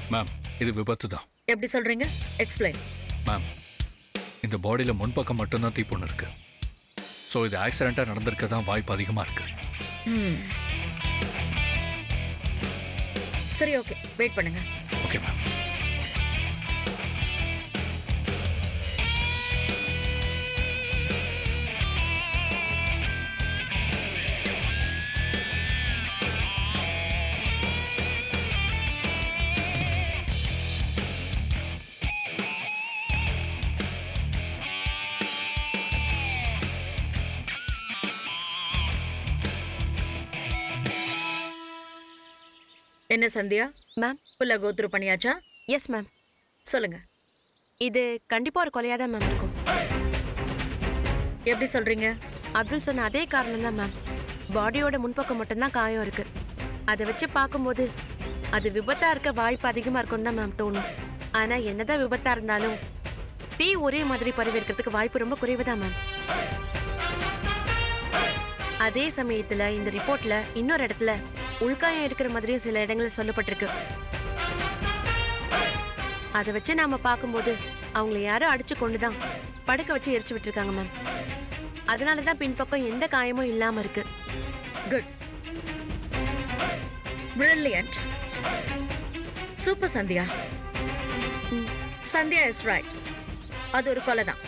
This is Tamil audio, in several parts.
மேம் இது விபத்து தான் எப்படி சொல்றீங்க எக்ஸ்பிளைன் மேம் இந்த பாடியில் முன்பக்கம் மட்டும்தான் தீப்பொண்ணு இருக்கு ஸோ இது ஆக்சிடெண்ட்டாக நடந்திருக்க தான் வாய்ப்பு அதிகமாக இருக்கு ம் சரி ஓகே வெயிட் பண்ணுங்க ஓகே மேம் என்ன சந்தியா மேம் ஃபுல்லா கோத்ரூ பண்ணியாச்சா எஸ் மேம் சொல்லுங்க இது கண்டிப்பா ஒரு கொலையா தான் மேம் இருக்கும் எப்படி சொல்றீங்க அப்துல் சொன்ன அதே காரணம் தான் மேம் பாடியோட முன்பக்கம் மட்டும்தான் காயம் இருக்கு அதை வச்சு பார்க்கும்போது அது விபத்தா இருக்க வாய்ப்பு அதிகமா இருக்கும் தான் மேம் தோணும் ஆனா என்னதான் விபத்தா இருந்தாலும் தீ ஒரே மாதிரி பரவிருக்கிறதுக்கு வாய்ப்பு ரொம்ப குறைவு தான் மேம் அதே சமயத்துல இந்த ரிப்போர்ட்ல இன்னொரு இடத்துல உள்காயம் இருக்கிற மாதிரியும் சில இடங்களில் சொல்லப்பட்டிருக்கு அதை வச்சு நாம பார்க்கும்போது அவங்கள யாரோ அடிச்சு கொண்டுதான் படுக்க வச்சு எரிச்சு விட்டுருக்காங்க மேம் அதனால தான் பின்பக்கம் எந்த காயமும் இல்லாம இருக்கு good brilliant super Sandhya Sandhya is right அது ஒரு கொலை தான்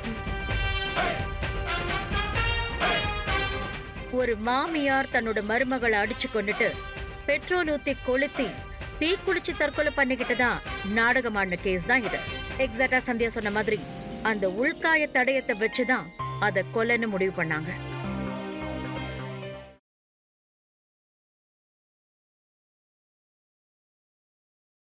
ஒரு மாமியார் தன்னோட மருமகளை அடிச்சு கொண்டுட்டு பெட்ரோல் ஊத்தி கொளுத்தி தீ குளிச்சு தற்கொலை பண்ணிக்கிட்டு தான் நாடகமான கேஸ் தான் இது எக்ஸாக்டா சந்தியா சொன்ன மாதிரி அந்த உள்காய தடயத்தை வச்சுதான் அத கொலைன்னு முடிவு பண்ணாங்க